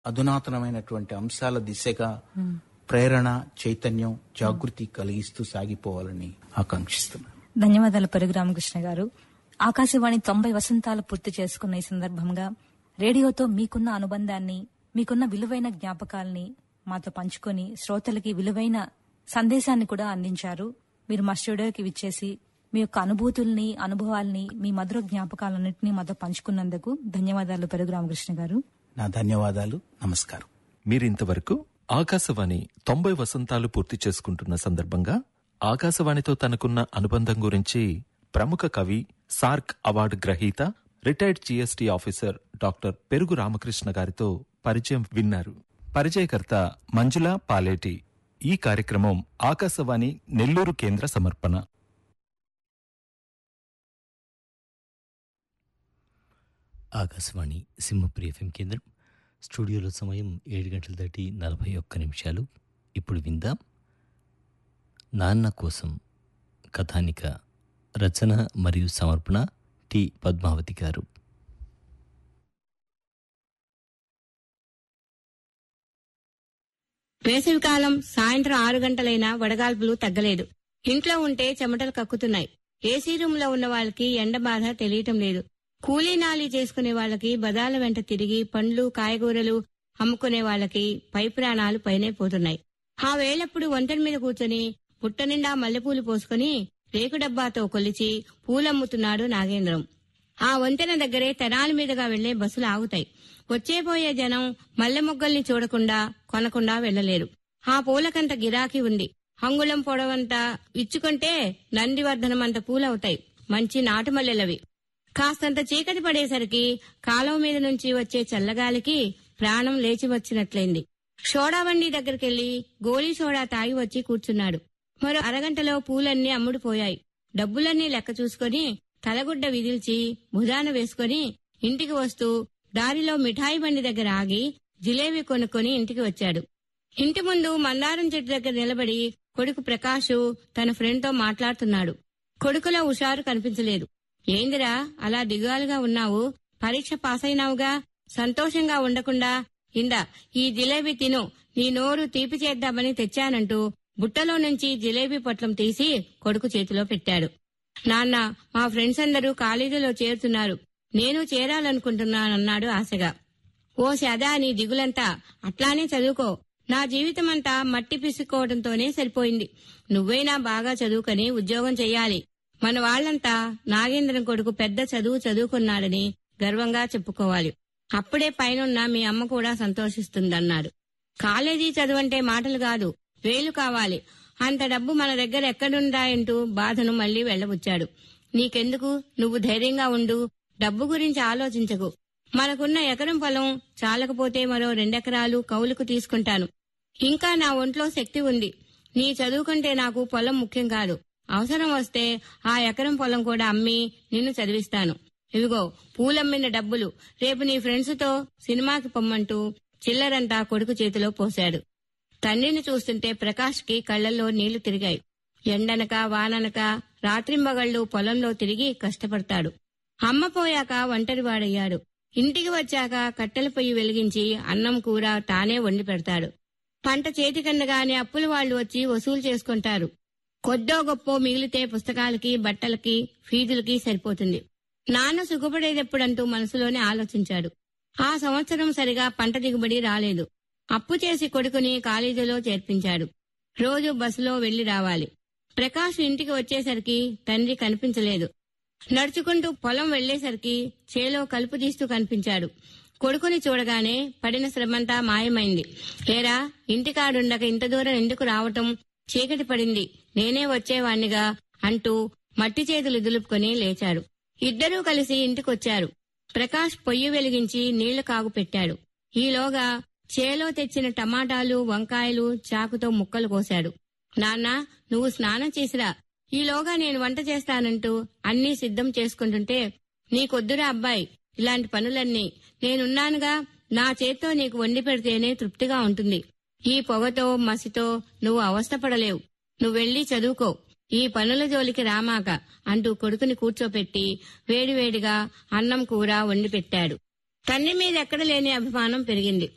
అధునాతనమైనటువంటి అంశాల దిశగా ప్రేరణ చైతన్యం జాగృతి కలిగిస్తూ సాగిపోవాలని ఆకాంక్షిస్తున్నాను ధన్యవాదాలు పెరుగు రామకృష్ణ గారు ఆకాశవాణి తొంభై వసంతాలు పూర్తి చేసుకున్న ఈ సందర్భంగా రేడియోతో మీకున్న అనుబంధాన్ని మీకున్న విలువైన జ్ఞాపకాల్ని మాతో పంచుకొని శ్రోతలకి విలువైన సందేశాన్ని కూడా అందించారు మీరు మా స్టూడియోకి విచ్చేసి మీ యొక్క అనుభూతుల్ని అనుభవాల్ని మీ మధుర జ్ఞాపకాలన్నింటినీ మాతో పంచుకున్నందుకు ధన్యవాదాలు పెరుగు రామకృష్ణ గారు నా ధన్యవాదాలు నమస్కారం మీరింతవరకు ఆకాశవాణి తొంభై వసంతాలు పూర్తి చేసుకుంటున్న సందర్భంగా ఆకాశవాణితో తనకున్న అనుబంధం గురించి ప్రముఖ కవి సార్క్ అవార్డు గ్రహీత retired GST officer doctor Perugu Ramakrishna గారితో పరిచయం విన్నారు పరిచయకర్త మంజుల పాలేటి ఈ కార్యక్రమం ఆకాశవాణి నెల్లూరు కేంద్ర సమర్పణ ఆకాశవాణి సింహప్రి ఎఫ్ఎం కేంద్రం స్టూడియోలో సమయం ఏడు గంటల దాటి నలభై ఒక్క నిమిషాలు ఇప్పుడు విందాం నాన్న కోసం కథానిక రచన మరియు సమర్పణ టి పద్మావతి గారు వేసవికాలం సాయంత్రం ఆరు గంటలైనా వడగాల్పులు తగ్గలేదు ఇంట్లో ఉంటే చెమటలు కక్కుతున్నాయి ఏసీ రూమ్ లో ఉన్న వాళ్ళకి ఎండ బాధ తెలియటం లేదు కూలీ నాలి చేసుకునే వాళ్ళకి బదాల వెంట తిరిగి పండ్లు కాయగూరలు అమ్ముకునే వాళ్ళకి పై ప్రాణాలు పైనే పోతున్నాయి ఆ వేళప్పుడు వంతెన మీద కూర్చొని పుట్ట నిండా మల్లెపూలు పోసుకుని రేకు డబ్బాతో కొలిచి పూలమ్ముతున్నాడు నాగేంద్రం ఆ వంతెన దగ్గరే తెనాలి మీదుగా వెళ్లే బస్సులు ఆగుతాయి వచ్చేపోయే జనం మల్లె మొగ్గల్ని చూడకుండా కొనకుండా వెళ్లలేరు ఆ పూలకంత గిరాకీ ఉంది అంగుళం పొడవంత ఇచ్చుకుంటే నందివర్ధనమంత పూలవుతాయి మంచి నాటు మల్లెలవి కాస్తంత చీకటి పడేసరికి కాలువ మీద నుంచి వచ్చే చల్లగాలికి ప్రాణం లేచి వచ్చినట్లయింది సోడా బండి దగ్గరికెళ్లి గోలీ సోడా తాగి వచ్చి కూర్చున్నాడు మరో అరగంటలో పూలన్నీ అమ్ముడుపోయాయి డబ్బులన్నీ లెక్క చూసుకొని తలగుడ్డ విదిల్చి భుజాన వేసుకొని ఇంటికి వస్తూ దారిలో మిఠాయి బండి దగ్గర ఆగి జిలేబీ కొనుక్కొని ఇంటికి వచ్చాడు ఇంటి ముందు మందారం చెట్టు దగ్గర నిలబడి కొడుకు ప్రకాష్ తన ఫ్రెండ్ తో మాట్లాడుతున్నాడు కొడుకులో హుషారు కనిపించలేదు ఏందిరా అలా దిగాలుగా ఉన్నావు పరీక్ష పాస్ అయినావుగా సంతోషంగా ఉండకుండా ఇందా ఈ జిలేబీ తిను నీ నోరు తీపి చేద్దామని తెచ్చానంటూ బుట్టలో నుంచి జిలేబీ పొట్లం తీసి కొడుకు చేతిలో పెట్టాడు నాన్న మా ఫ్రెండ్స్ అందరూ కాలేజీలో చేరుతున్నారు నేను చేరాలనుకుంటున్నానన్నాడు ఆశగా ఓ సదా నీ దిగులంతా అట్లానే చదువుకో నా జీవితమంతా మట్టి పిసుకోవడంతోనే సరిపోయింది నువ్వైనా బాగా చదువుకొని ఉద్యోగం చెయ్యాలి మన వాళ్ళంతా నాగేంద్రం కొడుకు పెద్ద చదువు చదువుకున్నాడని గర్వంగా చెప్పుకోవాలి అప్పుడే పైనున్న మీ అమ్మ కూడా సంతోషిస్తుందన్నాడు కాలేజీ చదువంటే మాటలు కాదు వేలు కావాలి అంత డబ్బు మన దగ్గర ఎక్కడుందాయంటూ బాధను మళ్లీ వెళ్లబుచ్చాడు నీకెందుకు నువ్వు ధైర్యంగా ఉండు డబ్బు గురించి ఆలోచించకు మనకున్న ఎకరం పొలం చాలకపోతే మరో రెండెకరాలు కౌలుకు తీసుకుంటాను ఇంకా నా ఒంట్లో శక్తి ఉంది నీ చదువుకుంటే నాకు పొలం ముఖ్యం కాదు అవసరం వస్తే ఆ ఎకరం పొలం కూడా అమ్మి నిన్ను చదివిస్తాను ఇవిగో పూలమ్మిన డబ్బులు రేపు నీ ఫ్రెండ్స్తో సినిమాకి పొమ్మంటూ చిల్లరంతా కొడుకు చేతిలో పోశాడు తండ్రిని చూస్తుంటే ప్రకాష్కి కళ్లలో నీళ్లు తిరిగాయి ఎండనక వాననక రాత్రింబగళ్లు పొలంలో తిరిగి కష్టపడతాడు అమ్మ పోయాక ఒంటరివాడయ్యాడు ఇంటికి వచ్చాక కట్టెల పొయ్యి వెలిగించి అన్నం కూర తానే వండి పెడతాడు పంట చేతికందగానే అప్పుల వాళ్ళు వచ్చి వసూలు చేసుకుంటారు కొద్దో గొప్పో మిగిలితే పుస్తకాలకి బట్టలకి ఫీజులకి సరిపోతుంది నాన్న సుఖపడేదెప్పుడంటూ మనసులోనే ఆలోచించాడు ఆ సంవత్సరం సరిగా పంట దిగుబడి రాలేదు అప్పు చేసి కొడుకుని కాలేజీలో చేర్పించాడు రోజు బస్సులో వెళ్లి రావాలి ప్రకాష్ ఇంటికి వచ్చేసరికి తండ్రి కనిపించలేదు నడుచుకుంటూ పొలం వెళ్లేసరికి చేలో కలుపు తీస్తూ కనిపించాడు కొడుకుని చూడగానే పడిన శ్రమంతా మాయమైంది లేరా ఇంటికాడుండక ఇంత దూరం ఎందుకు రావటం చీకటి పడింది నేనే వచ్చేవాణ్ణిగా అంటూ మట్టి చేతులు దులుపుకొని లేచాడు ఇద్దరూ కలిసి ఇంటికొచ్చారు ప్రకాష్ పొయ్యి వెలిగించి నీళ్లు కాగు పెట్టాడు ఈలోగా చేలో తెచ్చిన టమాటాలు వంకాయలు చాకుతో ముక్కలు కోశాడు నాన్న నువ్వు స్నానం చేసిరా ఈలోగా నేను వంట చేస్తానంటూ అన్నీ సిద్ధం చేసుకుంటుంటే నీకొద్దురా అబ్బాయి ఇలాంటి పనులన్నీ నేనున్నానుగా నా చేత్తో నీకు వండి పెడితేనే తృప్తిగా ఉంటుంది ఈ పొగతో మసితో నువ్వు అవస్థపడలేవు నువ్వెళ్ళి చదువుకో ఈ పనుల జోలికి రామాక అంటూ కొడుకుని కూర్చోపెట్టి వేడివేడిగా అన్నం కూర వండి పెట్టాడు తండ్రి మీద ఎక్కడ లేని అభిమానం పెరిగింది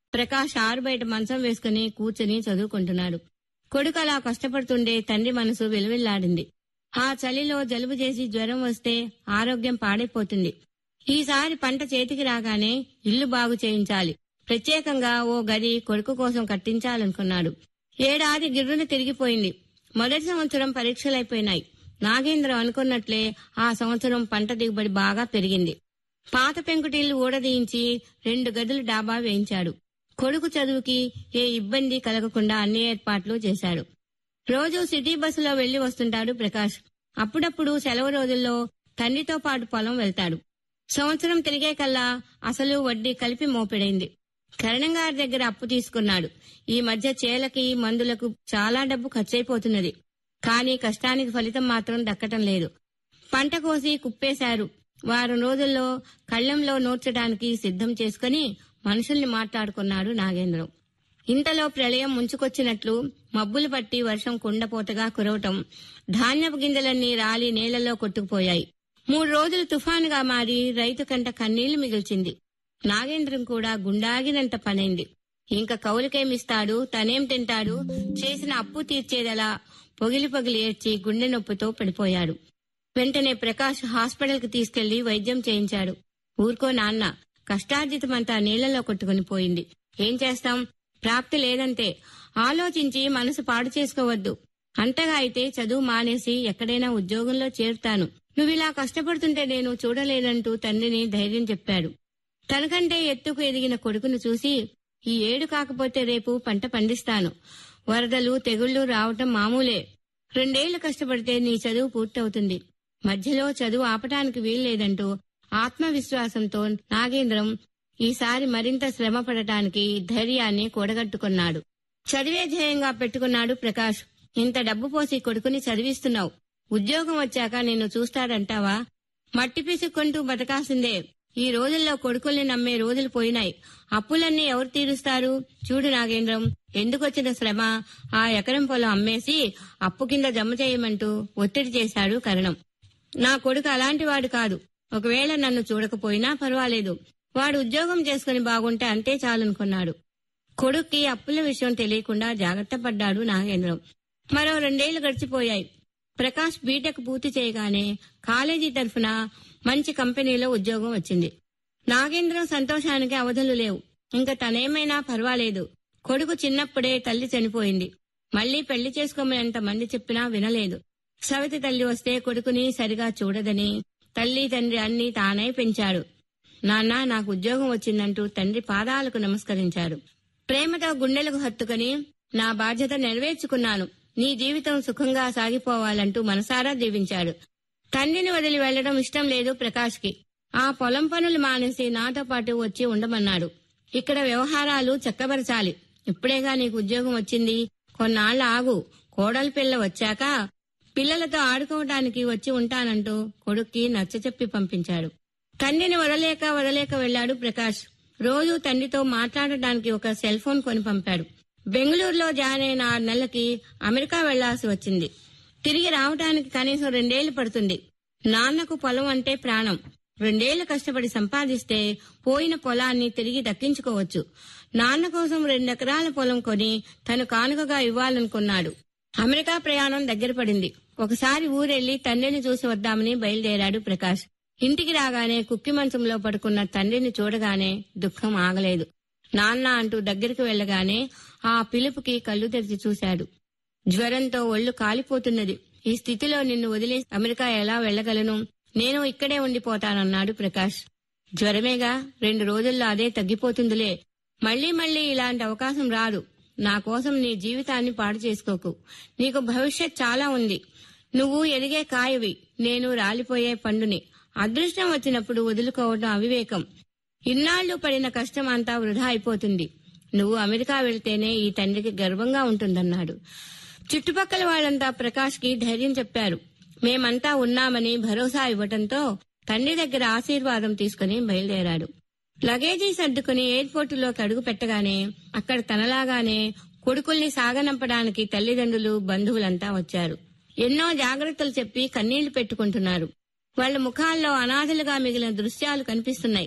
ప్రకాష్ ఆరు బయట మంచం వేసుకుని కూర్చుని చదువుకుంటున్నాడు కొడుకు అలా కష్టపడుతుండే తండ్రి మనసు విలువిల్లాడింది ఆ చలిలో జలుబు చేసి జ్వరం వస్తే ఆరోగ్యం పాడైపోతుంది ఈసారి పంట చేతికి రాగానే ఇల్లు బాగు చేయించాలి ప్రత్యేకంగా ఓ గది కొడుకు కోసం కట్టించాలనుకున్నాడు ఏడాది గిర్రున తిరిగిపోయింది మొదటి సంవత్సరం పరీక్షలైపోయినాయి నాగేంద్ర అనుకున్నట్లే ఆ సంవత్సరం పంట దిగుబడి బాగా పెరిగింది పాత పెంకుటిల్లు ఊడదీయించి రెండు గదులు డాబా వేయించాడు కొడుకు చదువుకి ఏ ఇబ్బంది కలగకుండా అన్ని ఏర్పాట్లు చేశాడు రోజు సిటీ బస్సులో వెళ్లి వస్తుంటాడు ప్రకాష్ అప్పుడప్పుడు సెలవు రోజుల్లో తండ్రితో పాటు పొలం వెళ్తాడు సంవత్సరం తిరిగే కల్లా అసలు వడ్డీ కలిపి మోపెడైంది కరణం గారి దగ్గర అప్పు తీసుకున్నాడు ఈ మధ్య చేలకి మందులకు చాలా డబ్బు ఖర్చయిపోతున్నది కానీ కష్టానికి ఫలితం మాత్రం దక్కటం లేదు పంట కోసి కుప్పేశారు వారం రోజుల్లో కళ్ళంలో నూర్చడానికి సిద్ధం చేసుకుని మనుషుల్ని మాట్లాడుకున్నాడు నాగేంద్రం ఇంతలో ప్రళయం ముంచుకొచ్చినట్లు మబ్బులు పట్టి వర్షం కుండపోతగా కురవటం ధాన్యపు గింజలన్నీ రాలి నేలలో కొట్టుకుపోయాయి మూడు రోజులు తుఫానుగా మారి రైతు కంట కన్నీళ్లు మిగిల్చింది నాగేంద్రం కూడా గుండాగినంత పనైంది ఇంకా కౌలుకేమిస్తాడు తనేం తింటాడు చేసిన అప్పు తీర్చేదలా పొగిలి పొగిలి ఏడ్చి గుండె నొప్పితో పడిపోయాడు వెంటనే ప్రకాష్ హాస్పిటల్ కి తీసుకెళ్లి వైద్యం చేయించాడు ఊరుకో నాన్న కష్టార్జితమంతా నీళ్లలో కొట్టుకుని పోయింది ఏం చేస్తాం ప్రాప్తి లేదంతే ఆలోచించి మనసు పాడు చేసుకోవద్దు అంతగా అయితే చదువు మానేసి ఎక్కడైనా ఉద్యోగంలో చేరుతాను నువ్విలా కష్టపడుతుంటే నేను చూడలేనంటూ తండ్రిని ధైర్యం చెప్పాడు తనకంటే ఎత్తుకు ఎదిగిన కొడుకును చూసి ఈ ఏడు కాకపోతే రేపు పంట పండిస్తాను వరదలు తెగుళ్లు రావటం మామూలే రెండేళ్లు కష్టపడితే నీ చదువు పూర్తవుతుంది మధ్యలో చదువు ఆపటానికి వీల్లేదంటూ ఆత్మవిశ్వాసంతో నాగేంద్రం ఈసారి మరింత శ్రమ పడటానికి ధైర్యాన్ని కూడగట్టుకున్నాడు చదివే ధ్యేయంగా పెట్టుకున్నాడు ప్రకాష్ ఇంత డబ్బు పోసి కొడుకుని చదివిస్తున్నావు ఉద్యోగం వచ్చాక నిన్ను చూస్తాడంటావా మట్టి పిసుక్కుంటూ బతకాల్సిందే ఈ రోజుల్లో కొడుకుల్ని నమ్మే రోజులు పోయినాయి అప్పులన్నీ ఎవరు తీరుస్తారు చూడు నాగేంద్రం ఎందుకొచ్చిన శ్రమ ఆ ఎకరం పొలం అమ్మేసి అప్పు కింద జమ చేయమంటూ ఒత్తిడి చేశాడు కరణం నా కొడుకు అలాంటి వాడు కాదు ఒకవేళ నన్ను చూడకపోయినా పర్వాలేదు వాడు ఉద్యోగం చేసుకుని బాగుంటే అంతే చాలనుకున్నాడు కొడుక్కి అప్పుల విషయం తెలియకుండా జాగ్రత్త పడ్డాడు నాగేంద్రం మరో రెండేళ్లు గడిచిపోయాయి ప్రకాష్ బీటెక్ పూర్తి చేయగానే కాలేజీ తరఫున మంచి కంపెనీలో ఉద్యోగం వచ్చింది నాగేంద్రం సంతోషానికి అవధులు లేవు ఇంకా తనేమైనా పర్వాలేదు కొడుకు చిన్నప్పుడే తల్లి చనిపోయింది మళ్లీ పెళ్లి చేసుకోమని ఎంత మంది చెప్పినా వినలేదు సవితి తల్లి వస్తే కొడుకుని సరిగా చూడదని తల్లి తండ్రి అన్ని తానే పెంచాడు నాన్న నాకు ఉద్యోగం వచ్చిందంటూ తండ్రి పాదాలకు నమస్కరించాడు ప్రేమతో గుండెలకు హత్తుకుని నా బాధ్యత నెరవేర్చుకున్నాను నీ జీవితం సుఖంగా సాగిపోవాలంటూ మనసారా దీవించాడు తండ్రిని వదిలి వెళ్లడం ఇష్టం లేదు ప్రకాష్ కి ఆ పొలం పనులు మానేసి నాతో పాటు వచ్చి ఉండమన్నాడు ఇక్కడ వ్యవహారాలు చక్కబరచాలి ఇప్పుడేగా నీకు ఉద్యోగం వచ్చింది కొన్నాళ్ల ఆగు కోడలి పిల్ల వచ్చాక పిల్లలతో ఆడుకోవడానికి వచ్చి ఉంటానంటూ కొడుక్కి నచ్చచెప్పి పంపించాడు తండ్రిని వదలేక వదలేక వెళ్లాడు ప్రకాష్ రోజు తండ్రితో మాట్లాడడానికి ఒక సెల్ ఫోన్ కొని పంపాడు బెంగళూరులో జాయిన్ అయిన ఆరు నెలలకి అమెరికా వెళ్లాల్సి వచ్చింది తిరిగి రావటానికి కనీసం రెండేళ్లు పడుతుంది నాన్నకు పొలం అంటే ప్రాణం రెండేళ్లు కష్టపడి సంపాదిస్తే పోయిన పొలాన్ని తిరిగి దక్కించుకోవచ్చు నాన్న కోసం రెండెకరాల పొలం కొని తను కానుకగా ఇవ్వాలనుకున్నాడు అమెరికా ప్రయాణం దగ్గర పడింది ఒకసారి ఊరెళ్లి తండ్రిని చూసి వద్దామని బయలుదేరాడు ప్రకాష్ ఇంటికి రాగానే కుక్కి మంచంలో పడుకున్న తండ్రిని చూడగానే దుఃఖం ఆగలేదు నాన్న అంటూ దగ్గరికి వెళ్లగానే ఆ పిలుపుకి కళ్ళు తెరిచి చూశాడు జ్వరంతో ఒళ్ళు కాలిపోతున్నది ఈ స్థితిలో నిన్ను వదిలి అమెరికా ఎలా వెళ్లగలను నేను ఇక్కడే ఉండిపోతానన్నాడు ప్రకాష్ జ్వరమేగా రెండు రోజుల్లో అదే తగ్గిపోతుందిలే మళ్లీ మళ్లీ ఇలాంటి అవకాశం రాదు నా కోసం నీ జీవితాన్ని పాడు చేసుకోకు నీకు భవిష్యత్ చాలా ఉంది నువ్వు ఎదిగే కాయవి నేను రాలిపోయే పండుని అదృష్టం వచ్చినప్పుడు వదులుకోవడం అవివేకం ఇన్నాళ్లు పడిన కష్టం అంతా వృధా అయిపోతుంది నువ్వు అమెరికా వెళ్తేనే ఈ తండ్రికి గర్వంగా ఉంటుందన్నాడు చుట్టుపక్కల వాళ్ళంతా ప్రకాష్ కి ధైర్యం చెప్పారు మేమంతా ఉన్నామని భరోసా ఇవ్వటంతో తండ్రి దగ్గర ఆశీర్వాదం తీసుకుని బయలుదేరాడు లగేజీ సర్దుకుని ఎయిర్పోర్టులోకి అడుగు పెట్టగానే అక్కడ తనలాగానే కొడుకుల్ని సాగనంపడానికి తల్లిదండ్రులు బంధువులంతా వచ్చారు ఎన్నో జాగ్రత్తలు చెప్పి కన్నీళ్లు పెట్టుకుంటున్నారు వాళ్ళ ముఖాల్లో అనాథలుగా మిగిలిన దృశ్యాలు కనిపిస్తున్నాయి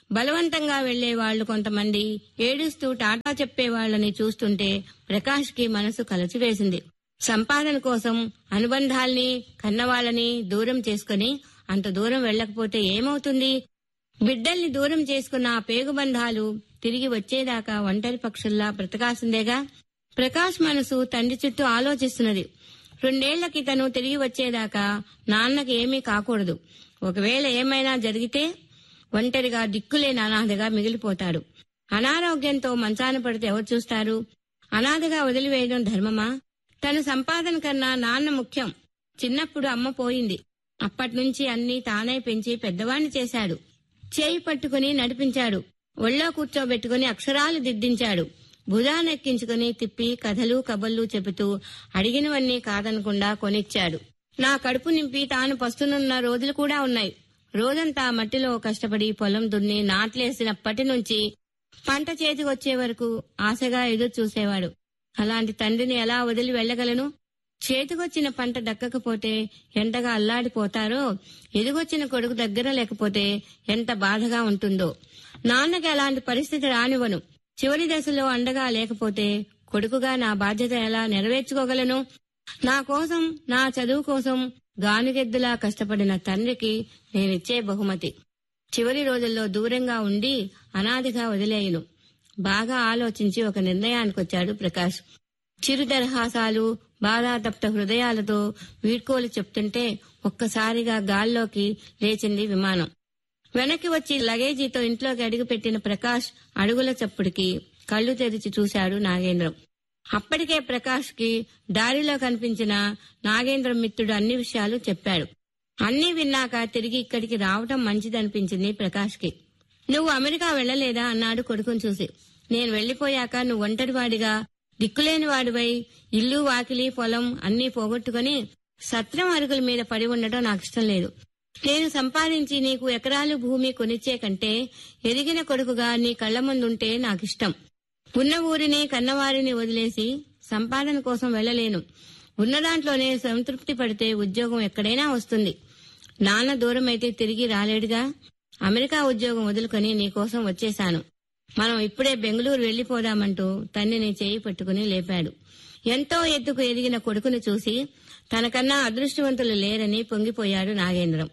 బలవంతంగా వెళ్లే వాళ్లు కొంతమంది ఏడుస్తూ టాటా చెప్పే వాళ్ళని చూస్తుంటే ప్రకాష్ కి మనసు కలచివేసింది సంపాదన కోసం అనుబంధాల్ని కన్నవాళ్ళని దూరం చేసుకుని అంత దూరం వెళ్ళకపోతే ఏమవుతుంది బిడ్డల్ని దూరం చేసుకున్న ఆ పేగుబంధాలు తిరిగి వచ్చేదాకా ఒంటరి పక్షుల్లా బ్రతకాల్సిందేగా ప్రకాష్ మనసు తండ్రి చుట్టూ ఆలోచిస్తున్నది రెండేళ్లకి తను తిరిగి వచ్చేదాకా నాన్నకి ఏమీ కాకూడదు ఒకవేళ ఏమైనా జరిగితే ఒంటరిగా దిక్కులేని అనాథగా మిగిలిపోతాడు అనారోగ్యంతో మంచాన పడితే ఎవరు చూస్తారు అనాథగా వదిలివేయడం ధర్మమా తన సంపాదన కన్నా నాన్న ముఖ్యం చిన్నప్పుడు అమ్మ పోయింది అప్పట్నుంచి అన్నీ తానే పెంచి పెద్దవాణ్ణి చేశాడు చేయి పట్టుకుని నడిపించాడు ఒళ్ళో కూర్చోబెట్టుకుని అక్షరాలు దిద్దించాడు భుజానెక్కించుకుని తిప్పి కథలు కబుర్లు చెబుతూ అడిగినవన్నీ కాదనకుండా కొనిచ్చాడు నా కడుపు నింపి తాను పస్తునున్న రోజులు కూడా ఉన్నాయి రోజంతా మట్టిలో కష్టపడి పొలం దున్ని నాట్లేసినప్పటి నుంచి పంట చేతికి వచ్చే వరకు ఆశగా ఎదురు చూసేవాడు అలాంటి తండ్రిని ఎలా వదిలి వెళ్ళగలను చేతికొచ్చిన పంట దక్కకపోతే ఎంతగా అల్లాడిపోతారో ఎదిగొచ్చిన కొడుకు దగ్గర లేకపోతే ఎంత బాధగా ఉంటుందో నాన్నకి అలాంటి పరిస్థితి రానివ్వను చివరి దశలో అండగా లేకపోతే కొడుకుగా నా బాధ్యత ఎలా నెరవేర్చుకోగలను నా కోసం నా చదువు కోసం గానుగెద్దులా కష్టపడిన తండ్రికి నేనిచ్చే బహుమతి చివరి రోజుల్లో దూరంగా ఉండి అనాదిగా వదిలేయను బాగా ఆలోచించి ఒక నిర్ణయానికొచ్చాడు ప్రకాష్ చిరు దరహాసాలు బాధాతప్త హృదయాలతో వీడ్కోలు చెప్తుంటే ఒక్కసారిగా గాల్లోకి లేచింది విమానం వెనక్కి వచ్చి లగేజీతో ఇంట్లోకి అడుగుపెట్టిన ప్రకాష్ అడుగుల చప్పుడికి కళ్ళు తెరిచి చూశాడు నాగేంద్రం అప్పటికే ప్రకాష్ కి దారిలో కనిపించిన నాగేంద్రం మిత్రుడు అన్ని విషయాలు చెప్పాడు అన్నీ విన్నాక తిరిగి ఇక్కడికి రావటం మంచిదనిపించింది ప్రకాష్ కి నువ్వు అమెరికా వెళ్ళలేదా అన్నాడు కొడుకుని చూసి నేను వెళ్లిపోయాక నువ్వు ఒంటరివాడిగా దిక్కులేని వాడివై ఇల్లు వాకిలి పొలం అన్నీ పోగొట్టుకుని సత్రం అరుగుల మీద పడి ఉండటం నాకు ఇష్టం లేదు నేను సంపాదించి నీకు ఎకరాలు భూమి కొనిచ్చే కంటే ఎదిగిన కొడుకుగా నీ కళ్ల ముందుంటే నాకిష్టం ఉన్న ఊరిని కన్నవారిని వదిలేసి సంపాదన కోసం వెళ్ళలేను ఉన్న దాంట్లోనే సంతృప్తి పడితే ఉద్యోగం ఎక్కడైనా వస్తుంది నాన్న దూరం అయితే తిరిగి రాలేడుగా అమెరికా ఉద్యోగం వదులుకొని నీకోసం వచ్చేశాను మనం ఇప్పుడే బెంగళూరు వెళ్లిపోదామంటూ తండ్రిని చేయి పట్టుకుని లేపాడు ఎంతో ఎత్తుకు ఎదిగిన కొడుకుని చూసి తనకన్నా అదృష్టవంతులు లేరని పొంగిపోయాడు నాగేంద్రం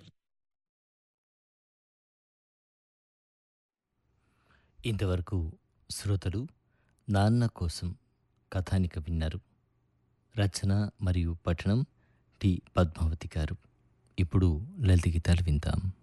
ఇంతవరకు శ్రోతలు నాన్న కోసం కథానిక విన్నారు రచన మరియు పఠనం టి పద్మావతి గారు ఇప్పుడు లలిత గీతాలు విందాం